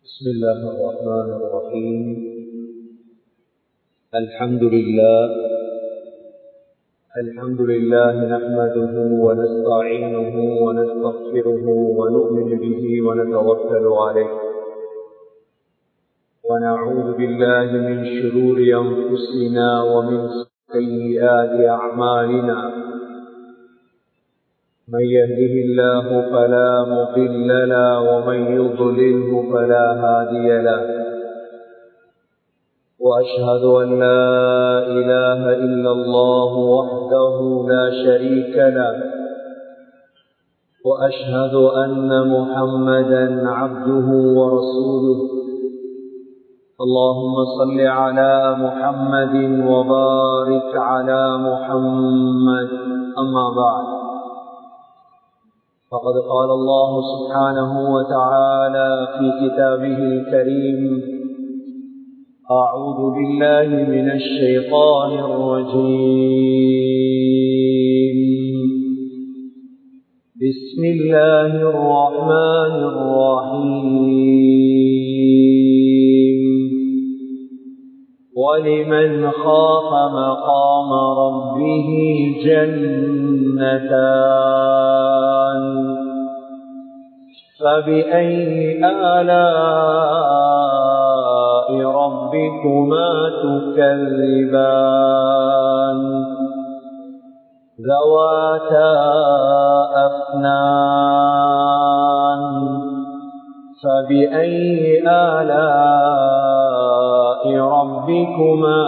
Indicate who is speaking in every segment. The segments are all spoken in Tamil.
Speaker 1: بسم الله الرحمن الرحيم الحمد لله الحمد لله نحمده ونستعينه ونستغفره ونؤمن به ونتوكل عليه ونعوذ بالله من شرور أنفسنا ومن سيئات أعمالنا من يهده الله فلا مضل له ومن يضلله فلا هادي له واشهد ان لا اله الا الله وحده لا شريك له واشهد ان محمدا عبده ورسوله اللهم صل على محمد وبارك على محمد اما بعد فقد قال الله سبحانه وتعالى في كتابه الكريم أعوذ بالله من الشيطان الرجيم بسم الله الرحمن الرحيم ولمن خاف مقام ربه جنتان فبأي آلاء ربكما تكذبان ذواتا أفنان فبأي آلاء ربكما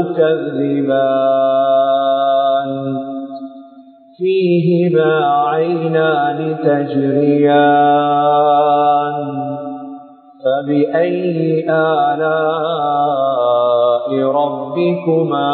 Speaker 1: تكذبان فيهما عينان تجريان فبأي آلاء ربكما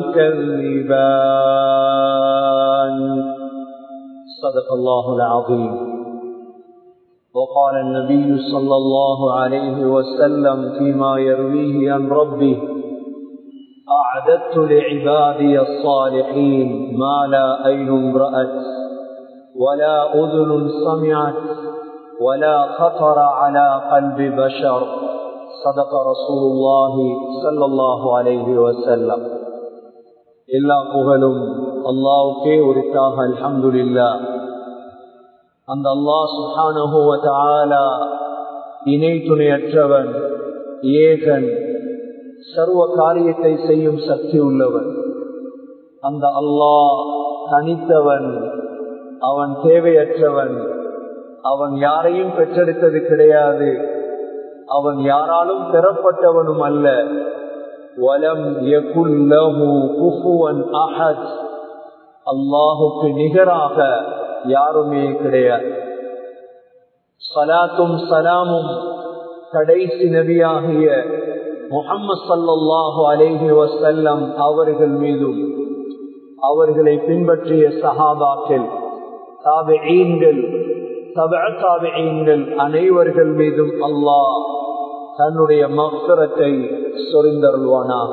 Speaker 1: تكذبان صدق الله العظيم وقال النبي صلى الله عليه وسلم فيما يرويه عن ربه أعددت لعبادي الصالحين ما لا أين رأت ولا أذن سمعت ولا خطر على قلب بشر صدق رسول الله صلى الله عليه وسلم எல்லா புகழும் அல்லாவுக்கே உரித்தாக அல்ஹம்துலில்லா அந்த அல்லாஹ் சுஹானஹுவ இணை துணையற்றவன் ஏகன் சர்வ காரியத்தை செய்யும் சக்தி உள்ளவன் அந்த அல்லாஹ் தனித்தவன் அவன் தேவையற்றவன் அவன் யாரையும் பெற்றெடுத்தது கிடையாது அவன் யாராலும் பெறப்பட்டவனும் அல்ல வலம் அஹத் அல்லாஹுக்கு நிகராக யாருமே கிடையாது சலாத்தும் சலாமும் கடைசி நபியாகிய முகம்மது சல்லாஹு அலேஹி வசல்லம் அவர்கள் மீதும் அவர்களை பின்பற்றிய சஹாபாக்கள் தாபெயீன்கள் தாபெயீன்கள் அனைவர்கள் மீதும் அல்லாஹ் தன்னுடைய மக்சரத்தை சொரிந்தருள்வானாக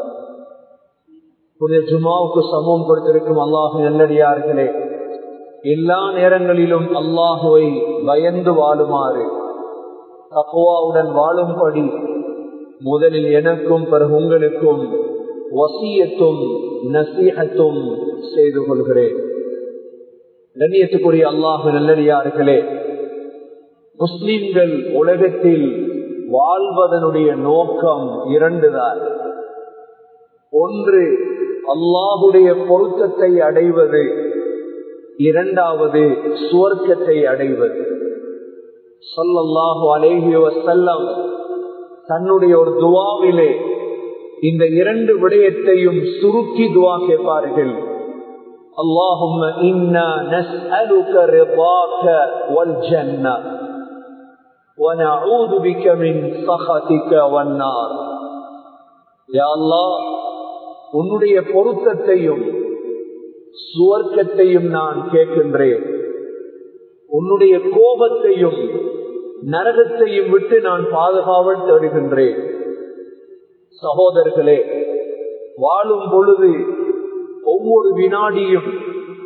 Speaker 1: புதிய ஜுமாவுக்கு சமூகம் கொடுத்திருக்கும் அல்லாஹு நல்லடியார்களே எல்லா நேரங்களிலும் அல்லாஹுவை பயந்து வாழுமாறு தக்குவாவுடன் வாழும்படி முதலில் எனக்கும் பிறகு உங்களுக்கும் வசியத்தும் நசீகத்தும் செய்து கொள்கிறேன் கண்ணியத்துக்குரிய அல்லாஹு நல்லடியார்களே முஸ்லிம்கள் உலகத்தில் வாழ்வதனுடைய நோக்கம் இரண்டுதான் ஒன்று அல்லாஹுடைய பொருத்தத்தை அடைவது இரண்டாவது சுவர்க்கத்தை அடைவது சொல்லல்லாஹு அலேஹி வசல்லம் தன்னுடைய ஒரு துவாவிலே இந்த இரண்டு விடயத்தையும் சுருக்கி துவா கேட்பார்கள் اللهم إنا نسألك رضاك والجنة ونعوذ بك من سخطك والنار يا الله உன்னுடைய பொருத்தத்தையும் சுவர்க்கத்தையும் நான் கேட்கின்றேன் உன்னுடைய கோபத்தையும் நரகத்தையும் விட்டு நான் பாதுகாவல் தேடுகின்றேன் சகோதரர்களே வாழும் பொழுது ஒவ்வொரு வினாடியும்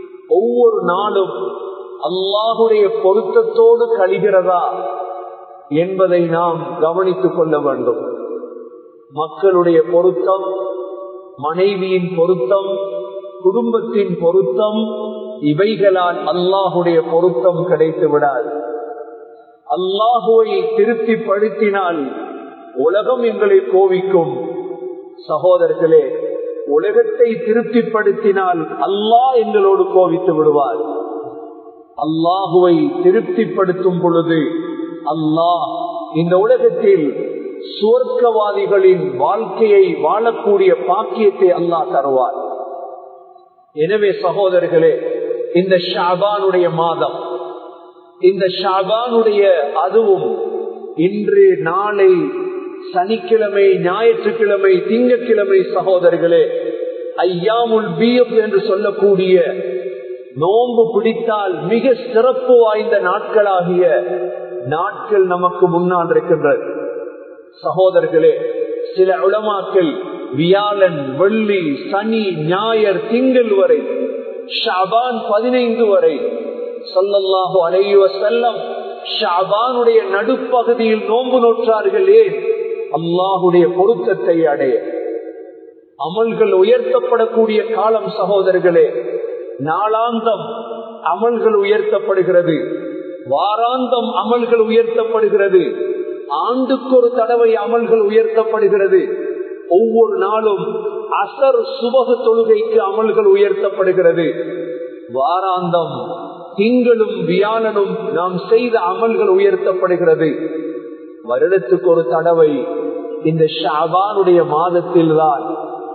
Speaker 1: ஒவ்வொரு நாளும் அல்லாஹுடைய பொருத்தத்தோடு கழிகிறதா என்பதை நாம் கவனித்துக் கொள்ள வேண்டும் மக்களுடைய பொருத்தம் மனைவியின் பொருத்தம் குடும்பத்தின் பொருத்தம் இவைகளால் அல்லாஹுடைய பொருத்தம் கிடைத்து விடாது அல்லாஹுவை திருப்திப்படுத்தினால் உலகம் எங்களை கோவிக்கும் சகோதரர்களே உலகத்தை திருப்திப்படுத்தினால் அல்லாஹ் எங்களோடு கோவித்து விடுவார் அல்லாஹுவை திருப்திப்படுத்தும் பொழுது அல்லாஹ் இந்த உலகத்தில் சுவர்க்கவாதிகளின் வாழ்க்கையை வாழக்கூடிய பாக்கியத்தை அல்லாஹ் தருவார் எனவே சகோதரர்களே இந்த ஷாபானுடைய மாதம் இந்த ஷாபானுடைய அதுவும் இன்று நாளை சனிக்கிழமை ஞாயிற்றுக்கிழமை திங்கக்கிழமை சகோதரர்களே ஐயாமுல் பிஎப் என்று சொல்லக்கூடிய நோன்பு பிடித்தால் மிக சிறப்பு வாய்ந்த நாட்களாகிய நாட்கள் நமக்கு முன்னால் இருக்கின்றது சகோதரர்களே சில உளமாக்கள் வியாழன் வெள்ளி சனி ஞாயர் திங்கள் வரை ஷாபான் பதினைந்து வரை சொல்லல்லாஹு அலைவ செல்லம் ஷாபானுடைய நடுப்பகுதியில் நோன்பு நோற்றார்கள் ஏன் அல்லாஹுடைய பொருத்தத்தை அடைய அமல்கள் உயர்த்தப்படக்கூடிய காலம் சகோதரர்களே நாளாந்தம் அமல்கள் உயர்த்தப்படுகிறது வாராந்தம் அமல்கள் உயர்த்தப்படுகிறது ஆண்டுக்கு ஒரு தடவை அமல்கள் உயர்த்தப்படுகிறது ஒவ்வொரு நாளும் அசர் சுபகு தொழுகைக்கு அமல்கள் உயர்த்தப்படுகிறது வாராந்தம் திங்களும் வியாழனும் நாம் செய்த அமல்கள் உயர்த்தப்படுகிறது வருடத்துக்கு ஒரு தடவை இந்த ஷாபானுடைய மாதத்தில் தான்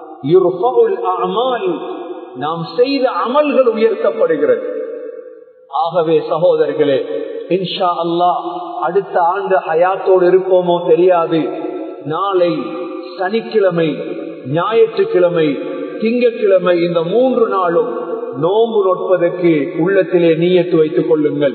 Speaker 1: நாம் செய்த அமல்கள் உயர்த்தப்படுகிறது ஆகவே சகோதரர்களே இன்ஷா அல்லாஹ் அடுத்த ஆண்டு ஹயாத்தோடு இருப்போமோ தெரியாது நாளை சனிக்கிழமை ஞாயிற்றுக்கிழமை திங்கக்கிழமை இந்த மூன்று நாளும் நோம்பு நோட்பதற்கு உள்ளத்திலே நீயத்து வைத்துக் கொள்ளுங்கள்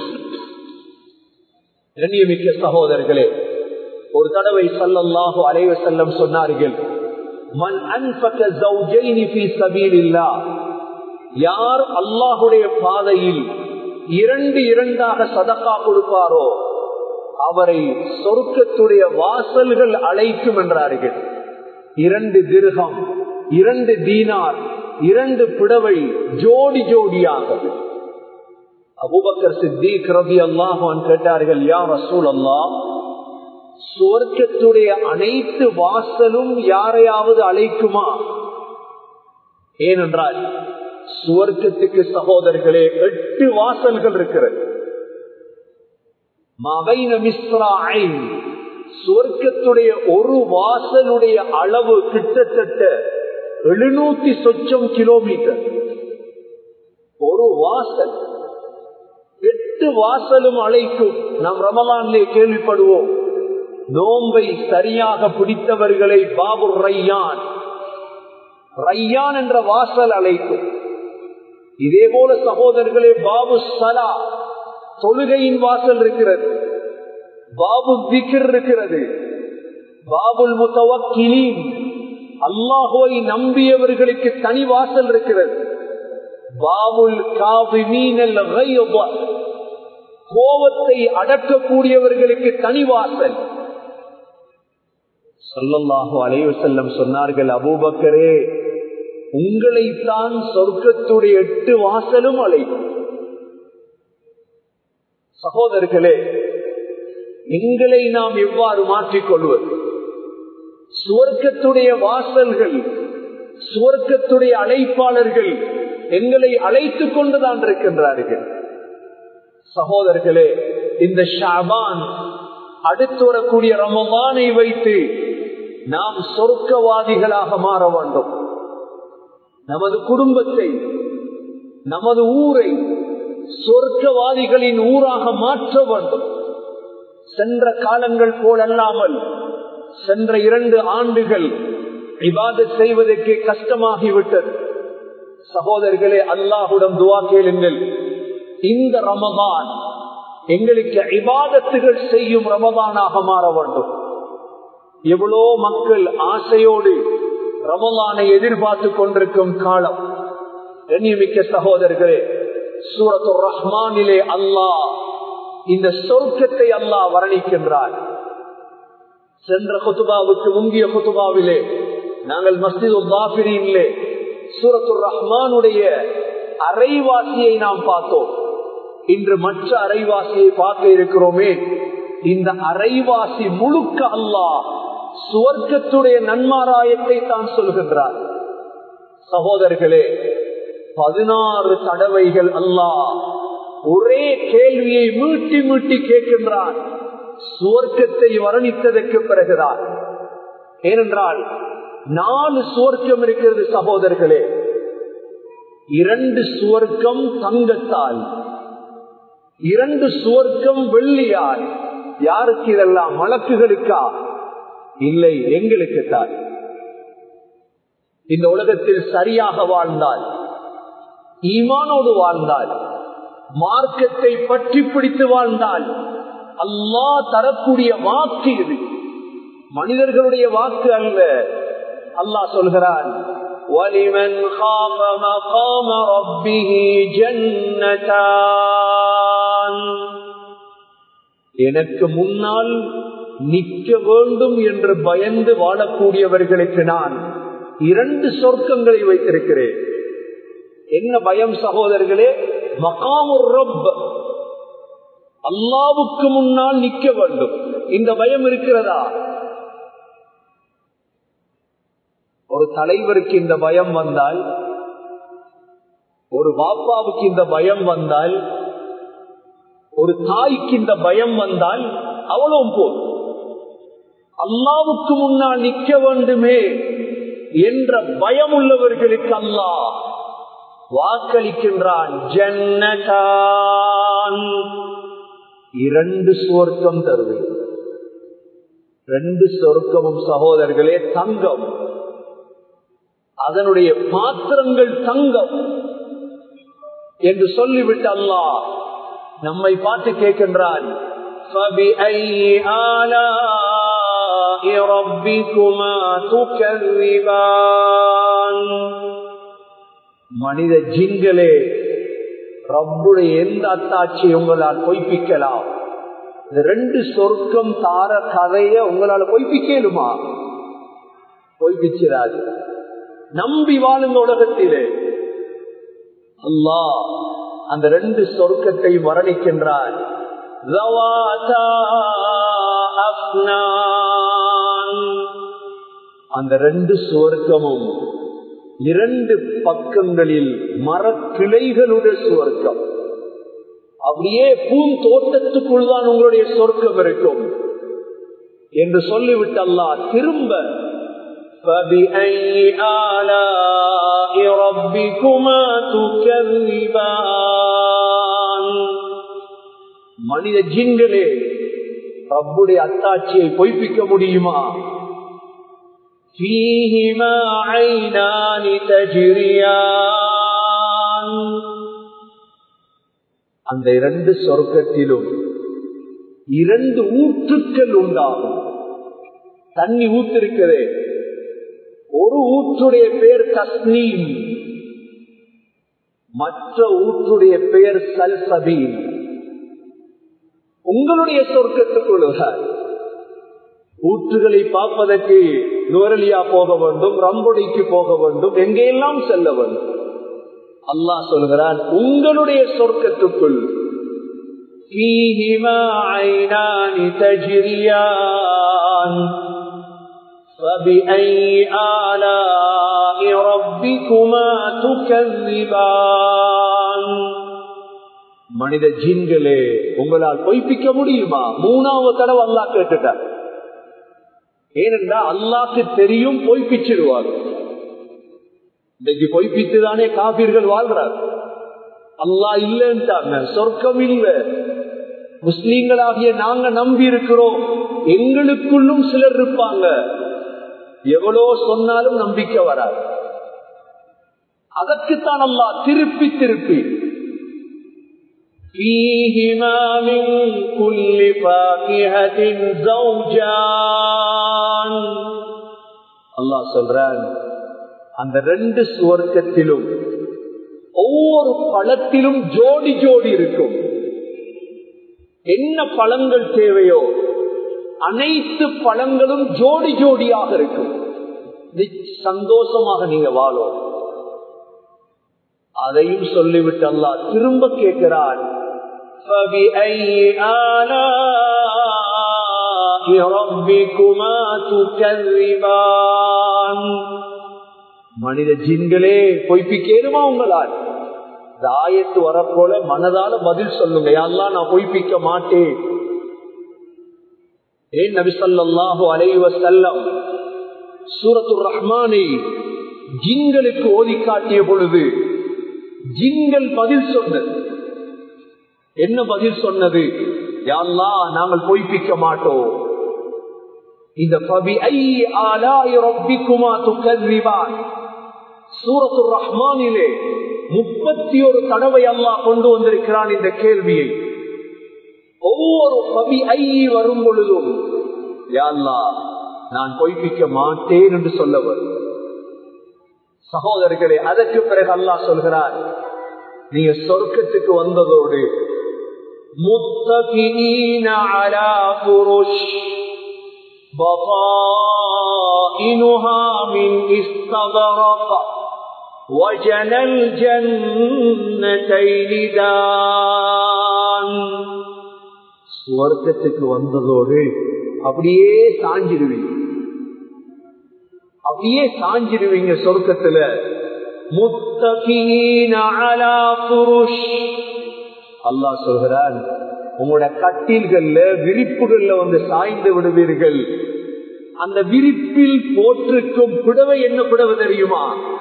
Speaker 1: கண்ணியமிக்க சகோதரர்களே ஒரு தடவை சல்லல்லாஹு அலைவ செல்லம் சொன்னார்கள் மன் அன்பக்க ஜௌஜைனி ஃபீ சபீலில்லாஹ் யார் அல்லாஹுடைய பாதையில் இரண்டு இரண்டாக சதக்கா கொடுப்பாரோ அவரை சொருக்கத்துடைய வாசல்கள் அழைக்கும் என்றார்கள் இரண்டு திருகம் இரண்டு தீனார் இரண்டு புடவை ஜோடி ஜோடியாக அபுபக்கர் சித்திக் ரவி அல்லாஹான் கேட்டார்கள் யா ரசூல் அல்லா சுவர்க்கத்துடைய அனைத்து வாசலும் யாரையாவது அழைக்குமா ஏனென்றால் சுவர்க்கத்துக்கு சகோதரர்களே எட்டு வாசல்கள் இருக்கிறது சுவர்க்கத்துடைய ஒரு வாசலுடைய அளவு கிட்டத்தட்ட எழுநூத்தி சொச்சம் கிலோமீட்டர் ஒரு வாசல் எட்டு வாசலும் அழைக்கும் நாம் ரமலான்லே கேள்விப்படுவோம் நோம்பை சரியாக பிடித்தவர்களை பாபு ரையான் ரையான் என்ற வாசல் அழைக்கும் இதே போல சகோதரர்களே பாபு சலா தொழுகையின் வாசல் இருக்கிறது பாபு திகர் இருக்கிறது பாபுல் முத்தவக்கிலீன் அல்லாஹுவை நம்பியவர்களுக்கு தனி வாசல் இருக்கிறது பாபுல் காவிமீனல் கோபத்தை அடக்கக்கூடியவர்களுக்கு தனி வாசல் சொல்லல்லாஹு அலைவு செல்லம் சொன்னார்கள் அபூபக்கரே உங்களைத்தான் சொர்க்கத்துடைய எட்டு வாசலும் அழைக்கும் சகோதரர்களே எங்களை நாம் எவ்வாறு மாற்றிக்கொள்வது சுவர்க்கத்துடைய வாசல்கள் சுவர்க்கத்துடைய அழைப்பாளர்கள் எங்களை அழைத்துக் கொண்டுதான் இருக்கின்றார்கள் சகோதரர்களே இந்த ஷாபான் அடுத்து வரக்கூடிய ரமபானை வைத்து நாம் சொர்க்கவாதிகளாக மாற வேண்டும் நமது குடும்பத்தை நமது ஊரை சொர்க்கவாதிகளின் ஊராக மாற்ற வேண்டும் சென்ற காலங்கள் போலல்லாமல் சென்ற இரண்டு ஆண்டுகள் இபாத செய்வதற்கு கஷ்டமாகிவிட்டது சகோதரர்களே அல்லாஹுடன் துவா கேளுங்கள் இந்த ரமதான் எங்களுக்கு இபாதத்துகள் செய்யும் ரமதானாக மாற வேண்டும் எவ்வளோ மக்கள் ஆசையோடு ரமலானை எதிர்பார்த்து கொண்டிருக்கும் காலம் கண்ணியமிக்க சகோதரர்களே சூரத்து ரஹ்மானிலே அல்லாஹ் இந்த சொர்க்கத்தை அல்லாஹ் வர்ணிக்கின்றார் சென்ற குத்துபாவுக்கு முங்கிய குத்துபாவிலே நாங்கள் மஸ்ஜித் உல்லாபிரியிலே சூரத்துர் ரஹ்மானுடைய அரைவாசியை நாம் பார்த்தோம் இன்று மற்ற அரைவாசியை பார்க்க இருக்கிறோமே இந்த அரைவாசி முழுக்க அல்லாஹ் சுவர்க்கத்துடைய நன்மாராயத்தை தான் சொல்கின்றார் சகோதரர்களே பதினாறு தடவைகள் அல்லாஹ் ஒரே கேள்வியை மீட்டி மீட்டி கேட்கின்றான் சுவர்க்கத்தை வர்ணித்ததற்கு பிறகுதான் ஏனென்றால் நாலு சுவர்க்கம் இருக்கிறது சகோதரர்களே இரண்டு சுவர்க்கம் தங்கத்தால் இரண்டு சுவர்க்கம் வெள்ளியால் யாருக்கு இதெல்லாம் மலக்குகளுக்கா இல்லை எங்களுக்கு தான் இந்த உலகத்தில் சரியாக வாழ்ந்தால் ஈமானோடு வாழ்ந்தால் மார்க்கத்தை பற்றி பிடித்து வாழ்ந்தால் அல்லா தரக்கூடிய வாக்கு இது மனிதர்களுடைய வாக்கு அல்ல அல்லாஹ் சொல்கிறான் وَلِمَنْ خَافَ مَقَامَ رَبِّهِ جَنَّتَانِ எனக்கு முன்னால் நிற்க வேண்டும் என்று பயந்து வாழக்கூடியவர்களுக்கு நான் இரண்டு சொர்க்கங்களை வைத்திருக்கிறேன் என்ன பயம் சகோதரர்களே மகாமுர் ரப் அல்லாவுக்கு முன்னால் நிற்க வேண்டும் இந்த பயம் இருக்கிறதா ஒரு தலைவருக்கு இந்த பயம் வந்தால் ஒரு பாப்பாவுக்கு இந்த பயம் வந்தால் ஒரு தாய்க்கு இந்த பயம் வந்தால் அவ்வளவு போதும் அல்லாவுக்கு முன்னால் நிற்க வேண்டுமே என்ற பயம் உள்ளவர்களுக்கு அல்லாஹ் வாக்களிக்கின்றான் ஜன்னதான் இரண்டு சுவர்க்கம் தருவேன் ரெண்டு சொர்க்கமும் சகோதரர்களே தங்கம் அதனுடைய பாத்திரங்கள் தங்கம் என்று சொல்லிவிட்டு அல்லாஹ் நம்மை பார்த்து கேட்கின்றான் فَبِأَيِّ آلَاءِ رَبِّكُمَا تُكَذِّبَانِ மனித ஜிங்களே ரப்புடைய எந்த அத்தாட்சி உங்களால் பொய்ப்பிக்கலாம் இந்த ரெண்டு சொர்க்கம் தார கதைய உங்களால பொய்ப்பிக்கலுமா பொய்ப்பிச்சிடாது நம்பி வாழும் உலகத்திலே அல்லாஹ் அந்த ரெண்டு சொர்க்கத்தை வர்ணிக்கின்றான் அந்த ரெண்டு சுவர்க்கமும் இரண்டு பக்கங்களில் மரக்கிளைகளுடைய சுவர்க்கம் அப்படியே பூந்தோட்டத்துக்குள் தான் உங்களுடைய சொர்க்கம் இருக்கும் என்று சொல்லிவிட்டு அல்லா திரும்ப فبأي آلاء ربكما تكذبان மனித ஜின்களே ரப்புடைய அத்தாட்சியை பொய்ப்பிக்க முடியுமா فيهما عينان تجريان அந்த இரண்டு சொர்க்கத்திலும் இரண்டு ஊற்றுக்கள் உண்டாகும் தண்ணி ஊத்திருக்கிறே ஒரு ஊற்றுடைய பெயர் தஸ்னீம் மற்ற ஊற்றுடைய பெயர் சல்சபீன் உங்களுடைய சொர்க்கத்துக்குள்ளார் ஊற்றுகளை பார்ப்பதற்கு நுவரலியா போக வேண்டும் ரம்பொடிக்கு போக வேண்டும் எங்கெல்லாம் செல்ல வேண்டும் அல்லாஹ் சொல்கிறான் உங்களுடைய சொர்க்கத்துக்குள் فيهما عينان تجريان فبأي آلاء ربكما تكذبان மனித ஜீன்களே உங்களால் பொய்ப்பிக்க முடியுமா மூணாவது தடவை அல்லா கேட்டுட்டார் ஏனென்றா அல்லாக்கு தெரியும் பொய்ப்பிச்சிடுவார் இன்னைக்கு பொய்ப்பித்துதானே காபீர்கள் வாழ்றார் அல்லா இல்லைன்ட்டாங்க சொர்க்கம் இல்லை முஸ்லீம்களாகிய நாங்க நம்பி இருக்கிறோம் எங்களுக்குள்ளும் சிலர் இருப்பாங்க எவ்வளோ சொன்னாலும் நம்பிக்கை வராது அதற்குத்தான் அல்லா திருப்பி திருப்பி فيهما من كل فاكهة زوجان அல்லாஹ் சொல்றான் அந்த ரெண்டு சுவர்க்கத்திலும் ஒவ்வொரு பழத்திலும் ஜோடி ஜோடி இருக்கும் என்ன பழங்கள் தேவையோ அனைத்து பழங்களும் ஜோடி ஜோடியாக இருக்கும் சந்தோஷமாக நீங்க வாழும் அதையும் சொல்லிவிட்டு அல்லா திரும்ப கேட்கிறான் மனித ஜின்களே பொய்ப்பிக்கேருமா உங்களால் இந்த ஆயத்து வரப்போல மனதால பதில் சொல்லுங்க யாரெல்லாம் நான் பொய்ப்பிக்க மாட்டேன் ஏன் நபி சொல்லாஹு அலைவ செல்லம் சூரத்து ரஹ்மானை ஜின்களுக்கு ஓதி காட்டிய பொழுது ஜின்கள் பதில் சொன்னது என்ன பதில் சொன்னது யாழ்லா நாங்கள் பொய்ப்பிக்க மாட்டோம் இந்த பபி ஐ ஆலாய் ரப்பிக்குமா துக்கறிவான் சூரத்து ரஹ்மானிலே முப்பத்தி ஒரு தடவை அல்லாஹ் கொண்டு வந்திருக்கிறான் இந்த கேள்வியை ஒவ்வொரு பபி ஐ வரும் பொழுதும் யாழ்லா நான் பொய்ப்பிக்க மாட்டேன் என்று சொல்ல வரும் சகோதரர்களே அதற்கு பிறகு அல்லாஹ் சொல்கிறார் நீங்க சொர்க்கத்துக்கு வந்ததோடு முத்தகினீன அலா புருஷ் بطائنها من استبرق وجنى الجنتين دان சுவர்க்கத்துக்கு வந்ததோடு அப்படியே சாஞ்சிடுவீங்க அப்படியே சாஞ்சிடுவீங்க சொர்க்கத்துல முத்தகீன அலா புருஷ் அல்லாஹ் சொல்கிறான் உங்களோட கட்டில்கள்ல விரிப்புகள்ல வந்து சாய்ந்து விடுவீர்கள் அந்த விரிப்பில் போட்டிருக்கும் புடவை என்ன புடவை தெரியுமா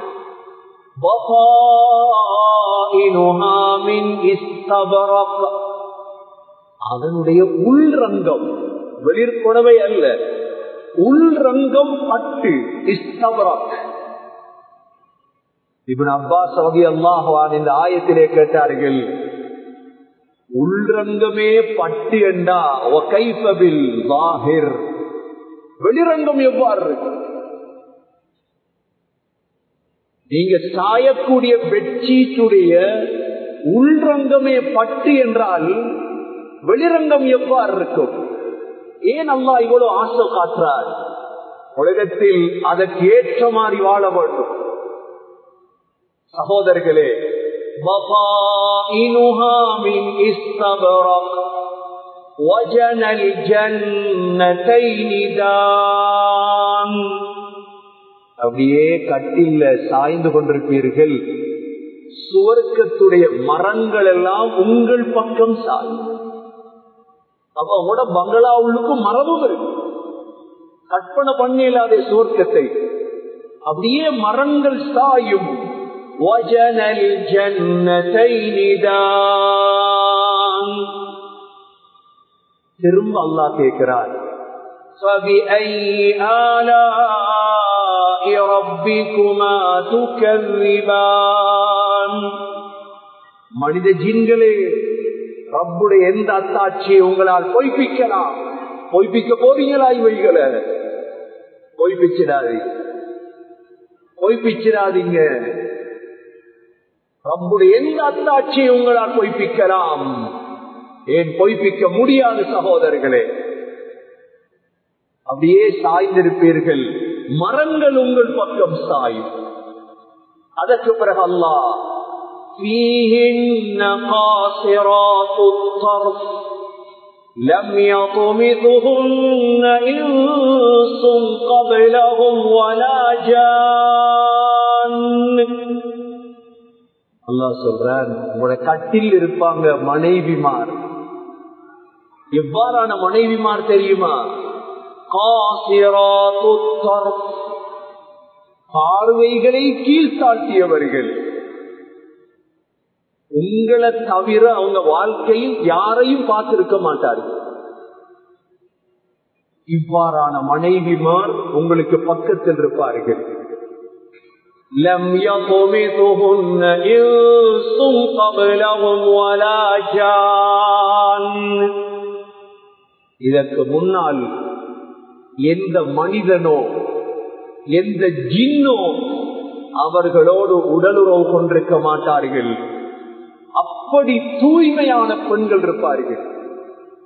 Speaker 1: அதனுடைய உள்ரங்கம் வெளிர்புடவை அல்ல உள்ரங்கம் பட்டு இஸ்தபரக் இவன் அப்பாஸ் ரவி அல்லாஹான் இந்த ஆயத்திலே கேட்டார்கள் உள்ரங்கமே பட்டு என்றா ஒகைபபில் வாஹிர் வெளிரங்கம் எவ்வாறு இருக்கு நீங்க சாயக்கூடிய பெட்ஷீட்டுடைய உள்ரங்கமே பட்டு என்றால் வெளிரங்கம் எவ்வாறு இருக்கும் ஏன் அல்லா இவ்வளவு ஆசை காட்டுறார் உலகத்தில் அதற்கு ஏற்ற மாதிரி வாழ வேண்டும் சகோதரர்களே بطائنها من استبرق وجنى الجنتين دان அப்படியே கட்டில சாய்ந்து கொண்டிருப்பீர்கள் சுவர்க்கத்துடைய மரங்கள் எல்லாம் உங்கள் பக்கம் சாயும் அப்ப உங்களோட பங்களா உள்ளுக்கும் மரமும் இருக்கு கற்பனை பண்ண இல்லாத சுவர்க்கத்தை அப்படியே மரங்கள் சாயும் وجنى الجنتين دان திரும்ப அல்லாஹ் கேட்கிறார் فبأي آلاء ربكما تكذبان மனித ஜின்களே ரப்புடைய எந்த அத்தாட்சியை உங்களால் பொய்ப்பிக்கலாம் பொய்ப்பிக்க போறீங்களா இவைகளை பொய்ப்பிச்சிடாதீங்க பொய்ப்பிச்சிடாதீங்க ரப்புடைய எந்த அத்தாட்சியை உங்களால் பொய்ப்பிக்கலாம் ஏன் பொய்ப்பிக்க முடியாது சகோதரர்களே அப்படியே சாய்ந்திருப்பீர்கள் மரங்கள் உங்கள் பக்கம் சாயும் அதற்கு பிறகு அல்லா فيهن قاصرات الطرف لم يطمثهن إنس قبلهم ولا جان அல்லாஹ் சொல்றான் உங்களோட கட்டில் இருப்பாங்க மனைவிமார் எவ்வாறான மனைவிமார் தெரியுமா பார்வைகளை கீழ்த்தாழ்த்தியவர்கள் உங்களை தவிர அவங்க வாழ்க்கையில் யாரையும் பார்த்திருக்க மாட்டார்கள் இவ்வாறான மனைவிமார் உங்களுக்கு பக்கத்தில் இருப்பார்கள் لم يطمثهن إنس قبلهم ولا جان இதற்கு முன்னால் எந்த மனிதனோ எந்த ஜின்னோ அவர்களோடு உடலுறவு கொண்டிருக்க மாட்டார்கள் அப்படி தூய்மையான பெண்கள் இருப்பார்கள்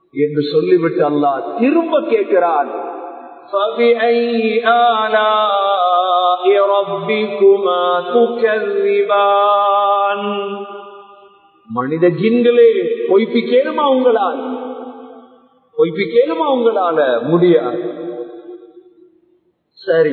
Speaker 1: என்று சொல்லிவிட்டு அல்லாஹ் திரும்ப கேட்கிறான் فَبِأَيِّ آلَاءِ رَبِّكُمَا تُكَذِّبَانِ மனித ஜின்களே பொய்ப்பிக்கேனுமா உங்களால் பொய்ப்பிக்கேனுமா உங்களால முடியாது சரி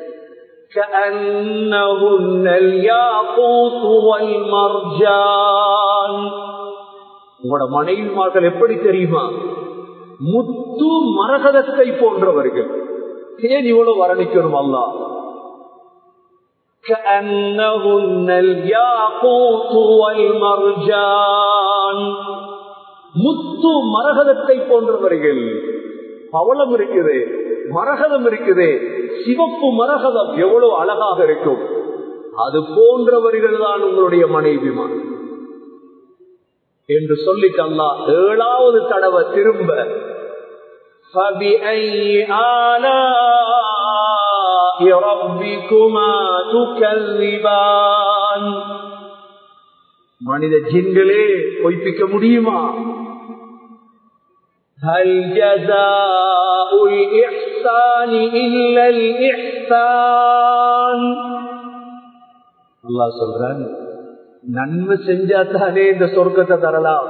Speaker 1: كأنهن الياقوت والمرجان உங்களோட மனைவிமார்கள் எப்படி தெரியுமா முத்து மரகதத்தை போன்றவர்கள் ஏன் இவ்வளவு வர்ணிக்கணும் அல்லா كأنهن الياقوت والمرجان முத்து மரகதத்தை போன்றவர்கள் பவளம் இருக்குது மரகதம் இருக்குது சிவப்பு மரகதம் எவ்வளவு அழகாக இருக்கும் அது போன்றவர்கள் தான் உங்களுடைய மனைவிமார் என்று சொல்லிட்டு அல்லா ஏழாவது தடவை திரும்ப فَبِأَيِّ آلَاءِ رَبِّكُمَا تُكَذِّبَانِ மனித ஜின்களே பொய்ப்பிக்க முடியுமா هل جزاء الإحسان إلا الإحسان அல்லாஹ் சொல்றான் நன்மை செஞ்சா தானே இந்த சொர்க்கத்தை தரலாம்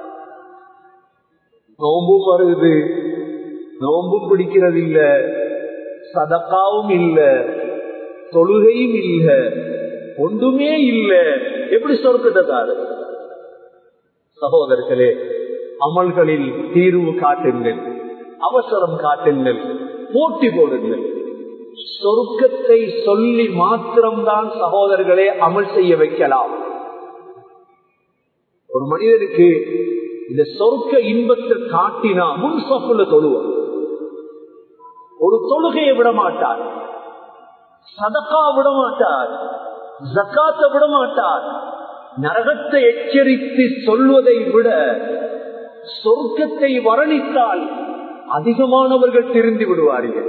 Speaker 1: நோம்பும் வருது நோம்பும் பிடிக்கிறது இல்ல சதக்காவும் இல்ல தொழுகையும் இல்ல ஒன்றுமே இல்ல எப்படி சொர்க்கத்தை தாரு சகோதரர்களே அமல்களில் தீர்வு காட்டுங்கள் அவசரம் காட்டுங்கள் போட்டி போடுங்கள் சொர்க்கத்தை சொல்லி மாத்திரம்தான் சகோதரர்களே அமல் செய்ய வைக்கலாம் ஒரு மனிதனுக்கு இந்த சொர்க்க இன்பத்தை காட்டினா முன் சொப்புல தொழுவார் ஒரு தொழுகையை விட மாட்டார் சதக்கா விட மாட்டார் ஜக்காத்தை விட மாட்டார் நரகத்தை எச்சரித்து சொல்வதை விட சொர்க்கத்தை வர்ணித்தால் அதிகமானவர்கள் திருந்தி விடுவார்கள்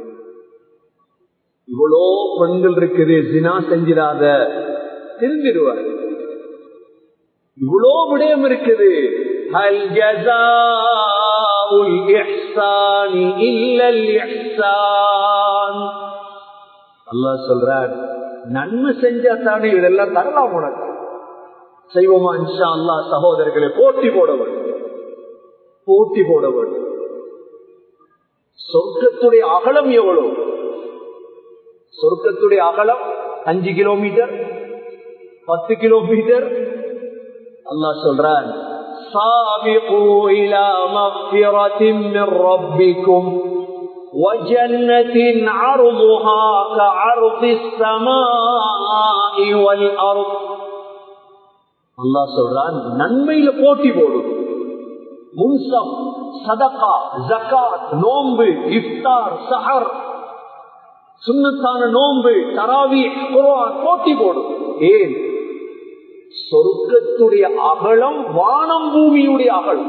Speaker 1: இவ்வளோ பெண்கள் இருக்குது ஜினா செஞ்சிடாத திருந்திடுவார் இவ்வளோ விடயம் இருக்குது هل جزاء الإحسان إلا الإحسان அல்லாஹ் சொல்றார் நன்மை செஞ்சா தானே இதெல்லாம் தரலாம் உனக்கு செய்வோமா இன்ஷா அல்லா சகோதரர்களை போட்டி போட வேண்டும் போட்டி போட வேண்டும் சொர்க்கத்துடைய அகலம் எவ்வளவு சொர்க்கத்துடைய அகலம் அஞ்சு கிலோமீட்டர் பத்து கிலோமீட்டர் அல்லாஹ் சொல்றான் سابقوا إلى مغفرة من ربكم وجنة عرضها كعرض السماء والأرض அல்லாஹ் சொல்றான் நன்மையில போட்டி போடும் முன்சம் சதகா ஜகாத் நோன்பு இஃப்தார் சஹர் சுண்ணத்தான நோன்பு தராவி குர்ஆன் போட்டி போடும் ஏன் சொர்க்கத்துடைய அகலம் வானம் பூமியுடைய அகலம்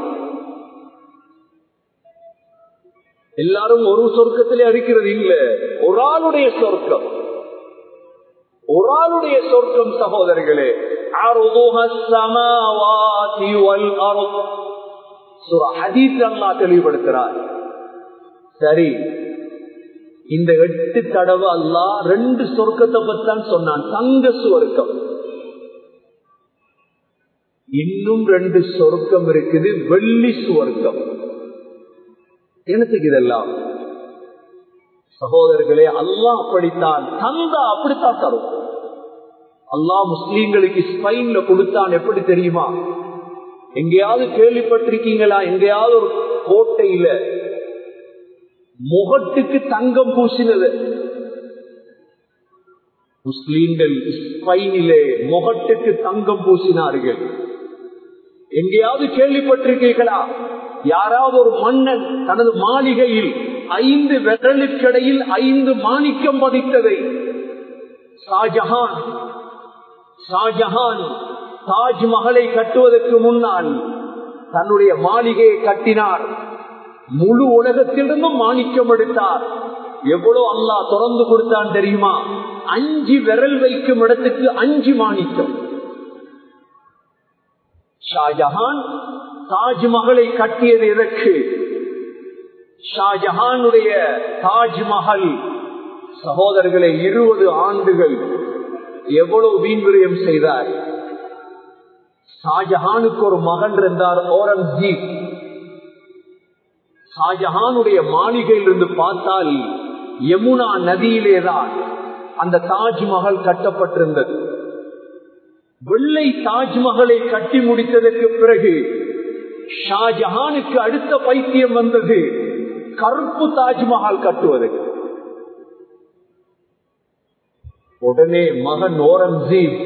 Speaker 1: எல்லாரும் ஒரு சொர்க்கத்திலே அடிக்கிறது இல்ல ஒரு ஆளுடைய சொர்க்கம் ஒரு ஆளுடைய சொர்க்கம் சகோதரர்களே தெளிவுபடுத்துறார் சரி இந்த எட்டு தடவை அல்லா ரெண்டு சொர்க்கத்தை பத்தான் சொன்னான் தங்க சுவர்க்கம் இன்னும் ரெண்டு சொர்க்கம் இருக்குது வெள்ளி சுவர்க்கம் எனக்கு இதெல்லாம் சகோதரர்களே அல்லா அப்படித்தான் தந்தா அப்படித்தான் தரும் அல்லா முஸ்லீம்களுக்கு ஸ்பைன்ல கொடுத்தான் எப்படி தெரியுமா எங்கேயாவது கேள்விப்பட்டிருக்கீங்களா எங்கேயாவது ஒரு கோட்டையில முகட்டுக்கு தங்கம் பூசினது முஸ்லீம்கள் ஸ்பைனிலே முகட்டுக்கு தங்கம் பூசினார்கள் எங்கேயாவது கேள்விப்பட்டிருக்கீர்களா யாராவது ஒரு மன்னன் தனது மாளிகையில் ஐந்து விரலுக்கடையில் ஐந்து மாணிக்கம் பதித்ததை ஷாஜஹான் ஷாஜஹான் தாஜ்மஹலை கட்டுவதற்கு முன்னால் தன்னுடைய மாளிகையை கட்டினார் முழு உலகத்திலிருந்தும் மாணிக்கம் எடுத்தார் எவ்வளவு அல்லா திறந்து கொடுத்தான் தெரியுமா அஞ்சு விரல் வைக்கும் இடத்துக்கு அஞ்சு மாணிக்கம் ஷாஜஹான் தாஜ்மஹலை கட்டியது எதற்கு ஷாஜஹானுடைய தாஜ்மஹல் சகோதரர்களை இருபது ஆண்டுகள் எவ்வளவு வீண்விரயம் செய்தார் ஷாஜஹானுக்கு ஒரு மகன் இருந்தார் ஓரங்கசீப் ஷாஜஹானுடைய மாளிகையிலிருந்து பார்த்தால் யமுனா நதியிலேதான் அந்த தாஜ்மஹல் கட்டப்பட்டிருந்தது வெள்ளை தாஜ்மஹலை கட்டி முடித்ததற்கு பிறகு ஷாஜஹானுக்கு அடுத்த பைத்தியம் வந்தது கருப்பு தாஜ்மஹால் கட்டுவதற்கு உடனே மகன் ஓரங்கசீப்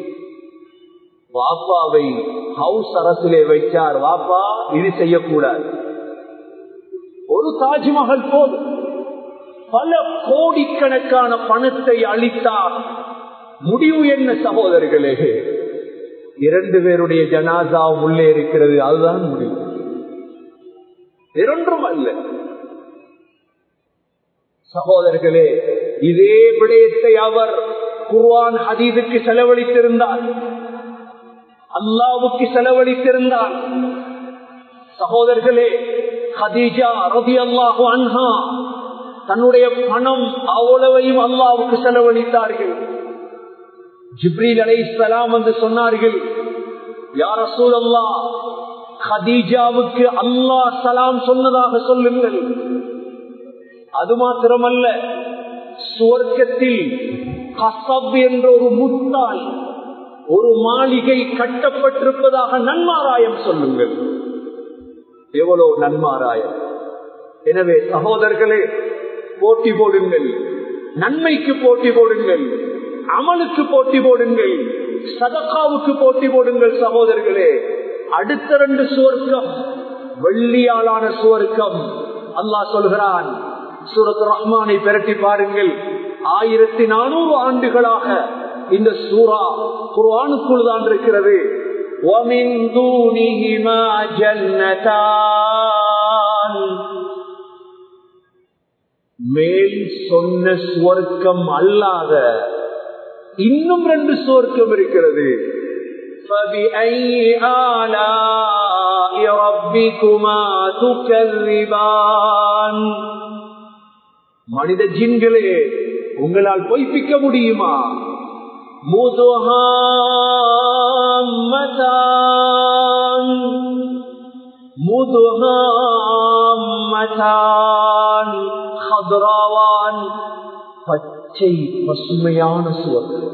Speaker 1: வாப்பாவை ஹவுஸ் அரசிலே வைத்தார் வாப்பா இது செய்யக்கூடாது ஒரு தாஜ்மஹல் போதும் பல கோடிக்கணக்கான பணத்தை அளித்தார் முடிவு என்ன சகோதரர்களே இரண்டு பேருடைய ஜனாசா உள்ளே இருக்கிறது அதுதான் முடிவு இரண்டும் அல்ல சகோதரர்களே இதே விடயத்தை அவர் குர்வான் ஹதீதுக்கு செலவழித்திருந்தார் அல்லாவுக்கு செலவழித்திருந்தார் சகோதரர்களே ஹதீஜா ரபி அல்லாஹு அன்ஹா தன்னுடைய பணம் அவ்வளவையும் அல்லாவுக்கு செலவழித்தார்கள் ஜிப்ரீல் அலை இஸ்லாம் வந்து சொன்னார்கள் யார சூழல்லா ஹதீஜாவுக்கு அல்லாஹ் சலாம் சொன்னதாக சொல்லுங்கள் அது மாத்திரமல்ல சுவர்க்கத்தில் கசப் என்ற ஒரு முத்தால் ஒரு மாளிகை கட்டப்பட்டிருப்பதாக நன்மாராயம் சொல்லுங்கள் எவ்வளவு நன்மாராயம் எனவே சகோதரர்களே போட்டி போடுங்கள் நன்மைக்கு போட்டி போடுங்கள் அமலுக்கு போட்டி போடுங்கள் சதக்காவுக்கு போட்டி போடுங்கள் சகோதரர்களே அடுத்த ரெண்டு சுவர்க்கம் வெள்ளியாலான சுவர்க்கம் அல்லாஹ் சொல்கிறான் சூரத் ரஹ்மானை பெரட்டி பாருங்கள் ஆயிரத்தி நானூறு ஆண்டுகளாக இந்த சூரா குர்ஆனுக்குள் தான் இருக்கிறது وَمِن دُونِهِمَا جَنَّتَانِ மேல் சொன்ன சுவர்க்கம் அல்லாத இன்னும் ரெண்டு சுவர்க்கம் இருக்கிறது فَبِأَيِّ آلَاءِ رَبِّكُمَا تُكَذِّبَانِ மனித ஜின்களே உங்களால் பொய்ப்பிக்க முடியுமா முதுஹாமதான் முதுஹாமதான் ஹத்ராவான் பச்சை பசுமையான சுவர்க்கம்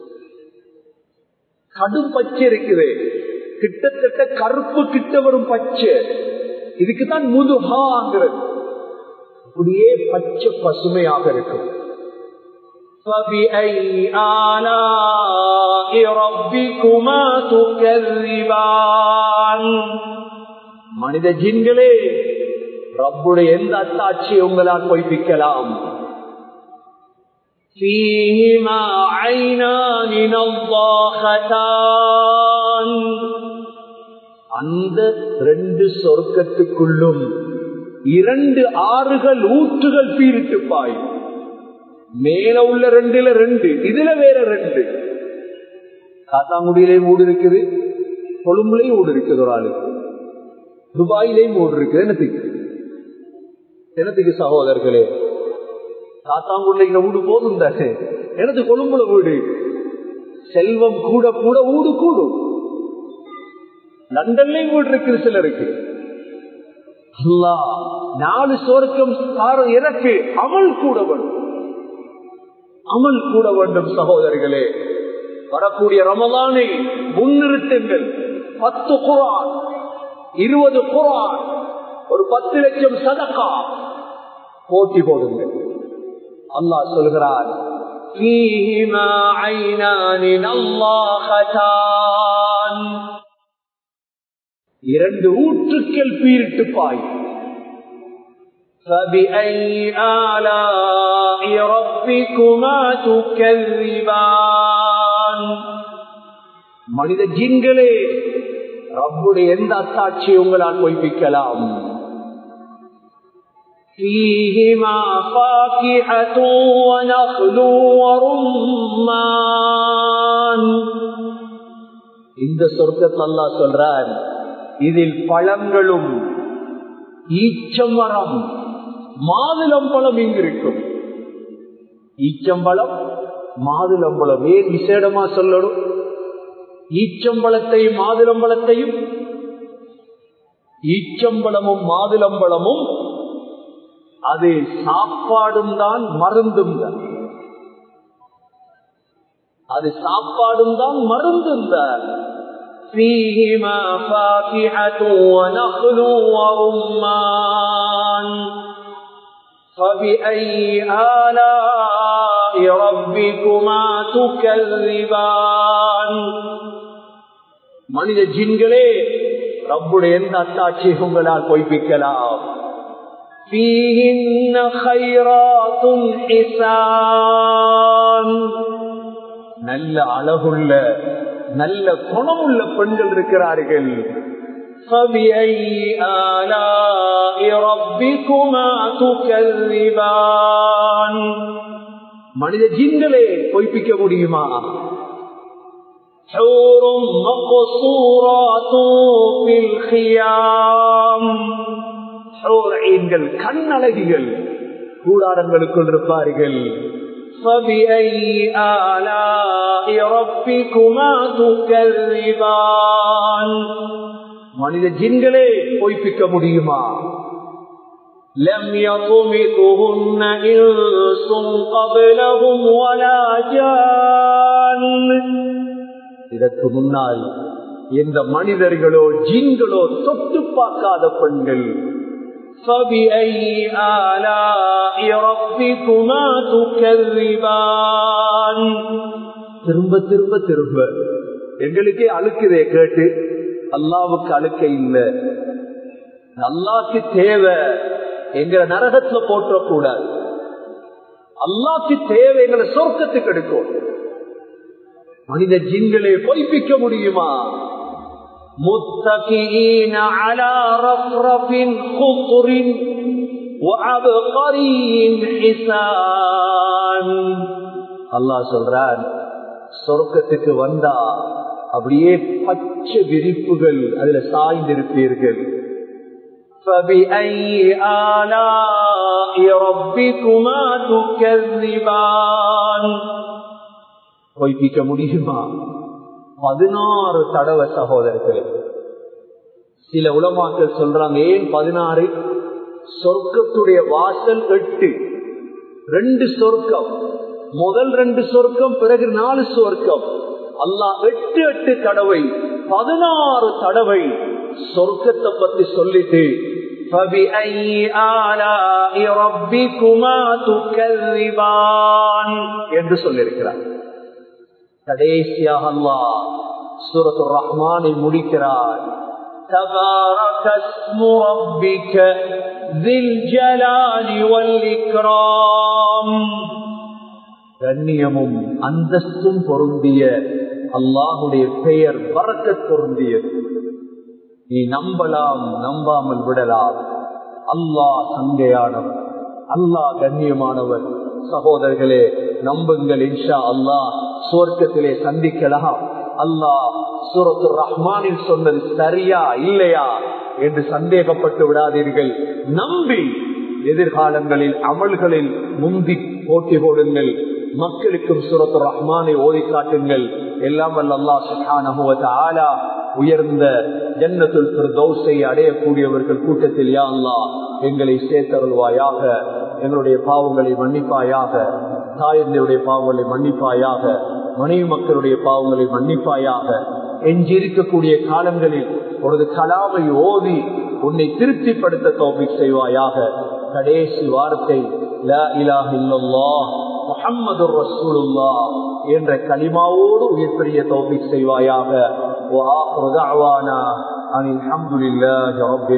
Speaker 1: கடும் பச்சை இருக்குது கிட்டத்தட்ட கருப்பு கிட்ட வரும் பச்சை இதுக்குதான் முதுஹாங்கிறது அப்படியே பச்சை பசுமையாக இருக்கும் فبأي آلاء ربكما تكذبان மனித ஜின்களே ரப்புடைய எந்த அத்தாட்சியை உங்களால் பொய்ப்பிக்கலாம் فيهما عينان نضاختان அந்த ரெண்டு சொர்க்கத்துக்குள்ளும் இரண்டு ஆறுகள் ஊற்றுகள் பீரிட்டு பாயும் மேல உள்ள ரெண்டுல ரெண்டு இதுல வேற ரெண்டு காத்தாங்குடியிலையும் ஊடு இருக்குது கொழும்புலையும் ஊடு இருக்குது ஒரு ஆளு துபாயிலையும் ஊடு இருக்குது என்னத்துக்கு என்னத்துக்கு சகோதரர்களே காத்தாங்குடியில இங்க ஊடு போதும் தானே எனது கொழும்புல வீடு செல்வம் கூட கூட ஊடு கூடும் லண்டன்லயும் வீடு இருக்குது சிலருக்கு நாலு சோர்க்கம் எனக்கு அமல் கூட வேண்டும் அமல் கூட வேண்டும் சகோதரிகளே வரக்கூடிய ரமலானை முன்னிறுத்துங்கள் பத்து குரான் இருபது குரான் ஒரு பத்து லட்சம் சதக்கா போட்டி போடுங்கள் அல்லாஹ் சொல்கிறார் فيهما عينان نضاختان இரண்டு ஊற்றுக்கள் பீரிட்டு பாய் فبأي آلاء ربكما تكذبان மனித ஜின்களே ரப்புடைய எந்த அத்தாட்சி உங்களால் பொய்ப்பிக்கலாம் فيهما فاكهة ونخل ورمان இந்த சொர்க்கத்தில் அல்லா சொல்றார் இதில் பழங்களும் ஈச்சமரம் மாதுளம்பழம் இங்கு இருக்கும் ஈச்சம்பழம் மாதுளம்பழம் ஏன் விசேடமா சொல்லணும் ஈச்சம்பழத்தையும் மாதுளம்பழத்தையும் ஈச்சம்பழமும் மாதுளம்பழமும் அது சாப்பாடும் தான் மருந்தும் தான் அது சாப்பாடும் தான் மருந்தும் தான் فيهما فاكهة ونخل ورمان فبأي آلاء ربكما تكذبان மனித ஜின்களே ரப்புடைய எந்த அத்தாட்சி உங்களால் பொய்ப்பிக்கலாம் فيهن خيرات حسان நல்ல அழகுள்ள நல்ல குணமுள்ள பெண்கள் இருக்கிறார்கள் فبأي آلاء ربكما تكذبان மனித ஜின்களே பொய்ப்பிக்க முடியுமா حور مقصورات في الخيام حور عينகள் கண்ணழகிகள் கூடாரங்களுக்குள் இருப்பார்கள் فبأي آلاء ربكما تكذبان மனித ஜின்களே பொய்ப்பிக்க முடியுமா لم يطمثهن إنس قبلهم ولا جان இதற்கு முன்னால் எந்த மனிதர்களோ ஜின்களோ தொட்டு பார்க்காத பெண்கள் فبأي آلاء ربكما تكذبان திரும்ப திரும்ப திரும்ப எங்களுக்கே அழுக்குதே கேட்டு அல்லாவுக்கு அழுக்க இல்லை அல்லாக்கு தேவை எங்களை நரகத்துல போற்றக்கூடாது அல்லாக்கு தேவை எங்களை சொர்க்கத்துக்கு எடுக்கும் மனித ஜின்களை பொய்ப்பிக்க முடியுமா متكئين على رفرف خضر وعبقري حسان அல்லாஹ் சொல்றான் சொர்க்கத்துக்கு வந்தா அப்படியே பச்சை விரிப்புகள் அதுல சாய்ந்திருப்பீர்கள் فبأي آلاء ربكما تكذبان பொய்ப்பிக்க முடியுமா பதினாறு தடவை சகோதரர்களே சில உலமாக்கள் சொல்றாங்க ஏன் பதினாறு சொர்க்கத்துடைய வாசல் எட்டு ரெண்டு சொர்க்கம் முதல் ரெண்டு சொர்க்கம் பிறகு நாலு சொர்க்கம் அல்லாஹ் எட்டு எட்டு தடவை பதினாறு தடவை சொர்க்கத்தை பத்தி சொல்லிட்டு என்று சொல்லியிருக்கிறார் கடைசியாக அல்லாஹ் சூரத்து ரஹ்மானை முடிக்கிறார் تبارك اسم ربك ذي الجلال والإكرام கண்ணியமும் அந்தஸ்தும் பொருந்திய அல்லாஹுடைய பெயர் பறக்க பொருந்தியது நீ நம்பலாம் நம்பாமல் விடலாம் அல்லாஹ் சங்கையானவர் அல்லாஹ் கண்ணியமானவர் சகோதரர்களே நம்புங்கள் இன்ஷா அல்லாஹ் சுவர்க்கத்திலே சந்திக்கலாம் அல்லாஹ் சூரத்து ரஹ்மானில் சொன்னது சரியா இல்லையா என்று சந்தேகப்பட்டு விடாதீர்கள் நம்பி எதிர்காலங்களில் அமல்களில் முந்தி போட்டி போடுங்கள் மக்களுக்கும் சுரத்து ரஹ்மானை ஓதி காட்டுங்கள் எல்லாம் வல்ல அல்லாஹ் சுஹானஹுவத ஆலா உயர்ந்த ஜன்னத்துல் பிரதோசை அடையக்கூடியவர்கள் கூட்டத்தில் யா அல்லாஹ் எங்களை சேர்த்தருள்வாயாக எங்களுடைய பாவங்களை மன்னிப்பாயாக தாயந்தையுடைய பாவங்களை மன்னிப்பாயாக மனைவி மக்களுடைய பாவங்களை மன்னிப்பாயாக எஞ்சிருக்கக்கூடிய காலங்களில் உனது கலாமை ஓதி உன்னை திருப்திப்படுத்த தோப்பிக் செய்வாயாக கடைசி வார்த்தை லா இலாஹ இல்லல்லாஹ் முஹம்மது ரசூலுல்லா என்ற கலிமாவோடு உயிர் பெரிய தோப்பிக் செய்வாயாக وآخر دعوانا أن الحمد لله رب